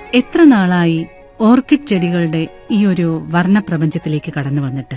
എത്ര നാളായി ഓർക്കിഡ് ചെടികളുടെ ഈ ഒരു വർണ്ണപ്രപഞ്ചത്തിലേക്ക് കടന്നു വന്നിട്ട്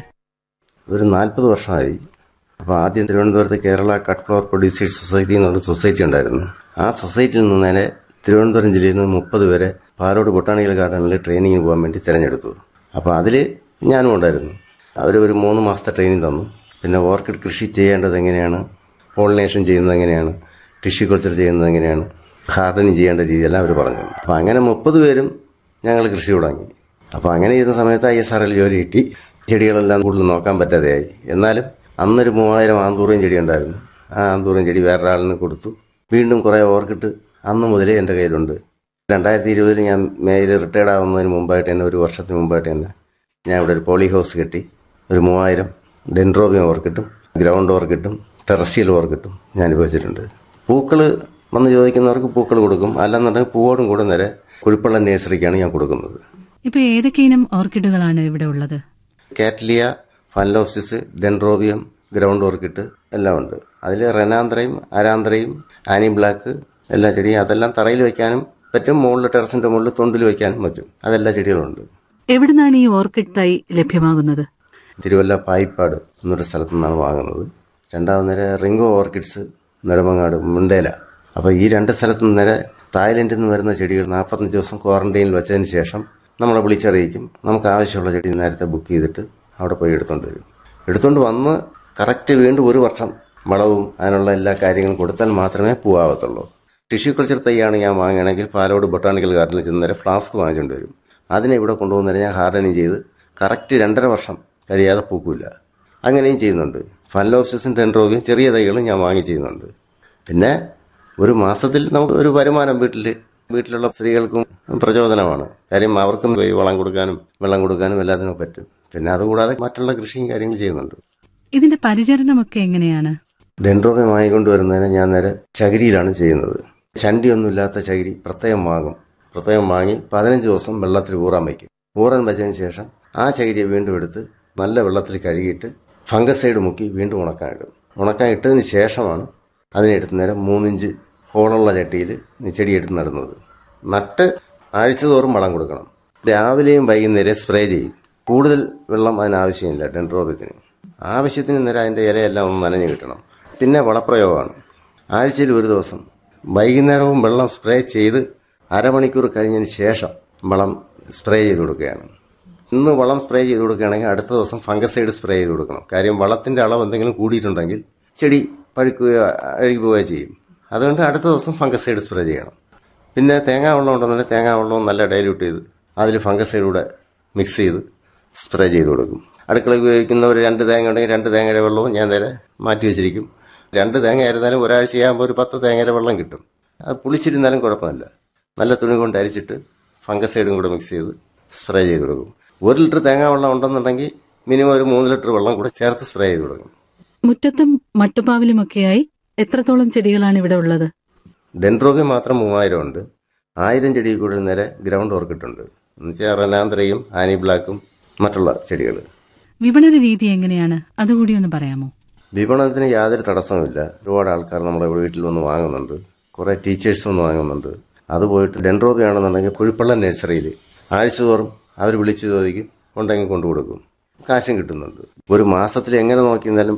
ഒരു നാൽപ്പത് വർഷമായി അപ്പോൾ ആദ്യം തിരുവനന്തപുരത്ത് Kerala cut flower producers society എന്നുള്ള സൊസൈറ്റി ഉണ്ടായിരുന്നു ആ സൊസൈറ്റിയിൽ നിന്ന് നേരെ തിരുവനന്തപുരം ജില്ലയിൽ നിന്ന് മുപ്പത് പേരെ പാലോട് ബൊട്ടാണിക്കൽ ഗാർഡനിൽ ട്രെയിനിങ്ങിന് പോകാൻ വേണ്ടി തിരഞ്ഞെടുത്തു അപ്പോൾ അതിൽ ഞാനും ഉണ്ടായിരുന്നു അവർ ഒരു മൂന്ന് മാസത്തെ ട്രെയിനിങ് തന്നു പിന്നെ ഓർക്കിഡ് കൃഷി ചെയ്യേണ്ടത് എങ്ങനെയാണ് പോളിനേഷൻ ചെയ്യുന്നത് എങ്ങനെയാണ് ടിഷ്യൂ കൾച്ചർ ചെയ്യുന്നത് എങ്ങനെയാണ് ഹാർഡനിങ് ചെയ്യേണ്ട രീതിയെല്ലാം അവർ പറഞ്ഞു തന്നു. അപ്പോൾ അങ്ങനെ മുപ്പത് പേരും ഞങ്ങൾ കൃഷി തുടങ്ങി അപ്പോൾ അങ്ങനെ ചെയ്യുന്ന സമയത്ത് ഐ എസ് ആർ എൽ ജോലി കിട്ടി ചെടികളെല്ലാം കൂടുതൽ നോക്കാൻ പറ്റാതെയായി എന്നാലും അന്നൊരു മൂവായിരം ആന്തൂറിയം ചെടി ഉണ്ടായിരുന്നു ആ ആന്തൂറിയം ചെടി വേറൊരാളിന് കൊടുത്തു വീണ്ടും കുറേ ഓർക്കിട്ട് അന്ന് മുതലേ എൻ്റെ കയ്യിലുണ്ട് രണ്ടായിരത്തി ഇരുപതിൽ ഞാൻ മേയിൽ റിട്ടയർഡ് ആവുന്നതിന് മുമ്പായിട്ട് തന്നെ ഒരു വർഷത്തിന് മുമ്പായിട്ട് തന്നെ ഞാൻ ഇവിടെ ഒരു പോളി ഹൗസ് കെട്ടി ഒരു മൂവായിരം ഡെൻഡ്രോബിയം ഓർക്കിട്ടും ഗ്രൗണ്ട് ഓർക്കിട്ടും ടെറസ്ട്രിയൽ ഓർക്കിട്ടും ഞാൻ വെച്ചിട്ടുണ്ട് പൂക്കൾ വന്ന് ചോദിക്കുന്നവർക്ക് പൂക്കൾ കൊടുക്കും അല്ലെന്നുണ്ടെങ്കിൽ പൂവോടും കൂടെ നേരെ കുഴിപ്പള്ള നേഴ്സറിക്കാണ് ഞാൻ കൊടുക്കുന്നത് ഇപ്പൊ ഏതൊക്കെ ഇനം ഓർക്കിഡുകളാണ് ഇവിടെ ഉള്ളത് cattleya phalaenopsis dendrobium ground orchid എല്ലാം ഉണ്ട് അതിൽ റെനാന്ത്രയും അരാന്ത്രയും ആനി ബ്ലാക്ക് എല്ലാ ചെടിയും അതെല്ലാം തറയിൽ വയ്ക്കാനും പറ്റും മുകളിൽ ടെറസിന്റെ മുകളിൽ തൊണ്ടിൽ വയ്ക്കാനും പറ്റും അതെല്ലാ ചെടികളുണ്ട് എവിടുന്നാണ് ഈ ഓർക്കിഡ് തൈ ലഭ്യമാകുന്നത് തിരുവല്ല പായിപ്പാട് എന്നൊരു സ്ഥലത്തു നിന്നാണ് വാങ്ങുന്നത് രണ്ടാമത് നേരെ റിംഗോ ഓർക്കിഡ്സ് നെടുമങ്ങാട് മുണ്ടേല അപ്പോൾ ഈ രണ്ട് സ്ഥലത്തു നിന്ന് നേരെ തായ്ലൻഡിൽ നിന്ന് വരുന്ന ചെടികൾ നാൽപ്പത്തഞ്ച് ദിവസം ക്വാറന്റൈനിൽ വെച്ചതിന് ശേഷം നമ്മളെ വിളിച്ചറിയിക്കും നമുക്ക് ആവശ്യമുള്ള ചെടി നേരത്തെ ബുക്ക് ചെയ്തിട്ട് അവിടെ പോയി എടുത്തുകൊണ്ട് വരും എടുത്തുകൊണ്ട് വന്ന് കറക്റ്റ് വീണ്ടും ഒരു വർഷം വളവും അതിനുള്ള എല്ലാ കാര്യങ്ങളും കൊടുത്താൽ മാത്രമേ പൂവാകത്തുള്ളൂ ടിഷ്യൂ കൾച്ചർ തൈയാണ് ഞാൻ വാങ്ങുകയാണെങ്കിൽ പാലോട് ബൊട്ടാണിക്കൽ ഗാർഡനിൽ ചെന്ന് നേരെ ഫ്ലാസ്ക് വാങ്ങിച്ചുകൊണ്ട് വരും അതിനെ ഇവിടെ കൊണ്ടുവന്നേരം ഞാൻ ഹാർഡനിങ് ചെയ്ത് കറക്റ്റ് രണ്ടര വർഷം കഴിയാതെ പൂക്കില്ല അങ്ങനെയും ചെയ്യുന്നുണ്ട് ഫലോപ്സിസും ടെൻഡ്രോഗയും ചെറിയ തൈകളും ഞാൻ വാങ്ങി ചെയ്യുന്നുണ്ട് പിന്നെ ഒരു മാസത്തിൽ നമുക്ക് ഒരു വരുമാനം വീട്ടിൽ വീട്ടിലുള്ള സ്ത്രീകൾക്കും പ്രചോദനമാണ് കാര്യം അവർക്കും പോയി വളം കൊടുക്കാനും വെള്ളം കൊടുക്കാനും എല്ലാത്തിനും പറ്റും പിന്നെ അതുകൂടാതെ മറ്റുള്ള കൃഷിയും കാര്യങ്ങൾ ചെയ്യുന്നുണ്ട് ഇതിന്റെ പരിചരണമൊക്കെ എങ്ങനെയാണ് ഡെൻഡ്രോബിയം വാങ്ങിക്കൊണ്ടുവരുന്നതിന് ഞാൻ നേരെ ചകിരിയിലാണ് ചെയ്യുന്നത് ചണ്ടിയൊന്നുമില്ലാത്ത ചകിരി പ്രത്യേകം വാങ്ങും പ്രത്യേകം വാങ്ങി പതിനഞ്ച് ദിവസം വെള്ളത്തിൽ ഊറാൻ വയ്ക്കും ഊറാൻ വെച്ചതിന് ശേഷം ആ ചകിരിയെ വീണ്ടും എടുത്ത് നല്ല വെള്ളത്തിൽ കഴുകിയിട്ട് ഫംഗസൈഡ് മുക്കി വീണ്ടും ഉണക്കാൻ ഇടും ഉണക്കാൻ ഇട്ടതിന് ശേഷമാണ് അതിനെടുത്ത് നേരം മൂന്നിഞ്ച് ഹോളുള്ള ചട്ടിയിൽ ചെടി എടുത്ത് നടുന്നത് നട്ട് ആഴ്ച തോറും വളം കൊടുക്കണം രാവിലെയും വൈകുന്നേരം സ്പ്രേ ചെയ്യും കൂടുതൽ വെള്ളം അതിനാവശ്യമില്ല ഡെൻഡ്രോബിയത്തിന് ആവശ്യത്തിന് നേരം അതിൻ്റെ ഇലയെല്ലാം ഒന്ന് നനഞ്ഞു കിട്ടണം പിന്നെ വളപ്രയോഗമാണ് ആഴ്ചയിൽ ഒരു ദിവസം വൈകുന്നേരവും വെള്ളം സ്പ്രേ ചെയ്ത് അരമണിക്കൂർ കഴിഞ്ഞതിന് ശേഷം വളം സ്പ്രേ ചെയ്ത് കൊടുക്കുകയാണ് ഇന്ന് വളം സ്പ്രേ ചെയ്ത് കൊടുക്കുകയാണെങ്കിൽ അടുത്ത ദിവസം ഫംഗസൈഡ് സ്പ്രേ ചെയ്ത് കൊടുക്കണം കാര്യം വളത്തിൻ്റെ അളവ് എന്തെങ്കിലും കൂടിയിട്ടുണ്ടെങ്കിൽ ചെടി പഴുക്കുകയോ അഴുകി പോവുകയോ ചെയ്യും അതുകൊണ്ട് അടുത്ത ദിവസം ഫംഗസൈഡ് സ്പ്രേ ചെയ്യണം പിന്നെ തേങ്ങാ വെള്ളം ഉണ്ടെന്നുണ്ടെങ്കിൽ തേങ്ങാ വെള്ളവും നല്ല ഡൈല്യൂട്ട് ചെയ്ത് അതിൽ ഫംഗസൈഡ് കൂടെ മിക്സ് ചെയ്ത് സ്പ്രേ ചെയ്ത് കൊടുക്കും അടുക്കള ഉപയോഗിക്കുന്ന ഒരു രണ്ട് തേങ്ങ ഉണ്ടെങ്കിൽ രണ്ട് തേങ്ങയുടെ വെള്ളവും ഞാൻ നേരെ മാറ്റി വെച്ചിരിക്കും രണ്ട് തേങ്ങ ആയിരുന്നാലും ഒരാഴ്ച ആകുമ്പോൾ ഒരു പത്ത് തേങ്ങയുടെ വെള്ളം കിട്ടും അത് പുളിച്ചിരുന്നാലും കുഴപ്പമില്ല നല്ല തുണി കൊണ്ട് അരിച്ചിട്ട് ഫംഗസൈഡും കൂടെ മിക്സ് ചെയ്ത് സ്പ്രേ ചെയ്ത് കൊടുക്കും ഒരു ലിറ്റർ തേങ്ങാ വെള്ളം ഉണ്ടെന്നുണ്ടെങ്കിൽ മിനിമം ഒരു മൂന്ന് ലിറ്റർ വെള്ളം കൂടെ ചേർത്ത് സ്പ്രേ ചെയ്ത് കൊടുക്കും മുറ്റത്തും മട്ടുപാവിലുമൊക്കെയായി എത്രത്തോളം ചെടികളാണ് ഇവിടെ ഉള്ളത് ഡെൻഡ്രോബിയം മാത്രം മൂവായിരം ഉണ്ട് ആയിരം ചെടി കൂടുതൽ നേരെ ഗ്രൗണ്ട് ഓർക്കിട്ടുണ്ട് എന്നുവെച്ചാൽ റനാന്ത്രയും ആനി ബ്ലാക്കും മറ്റുള്ള ചെടികൾ വിപണന രീതി എങ്ങനെയാണ് അതുകൂടി ഒന്ന് പറയാമോ വിപണനത്തിന് യാതൊരു തടസ്സവുമില്ല ഒരുപാട് ആൾക്കാർ നമ്മുടെ വീട്ടിൽ വന്ന് വാങ്ങുന്നുണ്ട് കുറേ ടീച്ചേഴ്സ് വന്ന് വാങ്ങുന്നുണ്ട് അത് പോയിട്ട് ഡെൻഡ്രോബി ആണെന്നുണ്ടെങ്കിൽ കുഴിപ്പള്ള നഴ്സറിയിൽ ആഴ്ചതോറും അവർ വിളിച്ചു ചോദിക്കും ഉണ്ടെങ്കിൽ കൊണ്ടു കൊടുക്കും കാശും കിട്ടുന്നുണ്ട് ഒരു മാസത്തിൽ എങ്ങനെ നോക്കിയിരുന്നാലും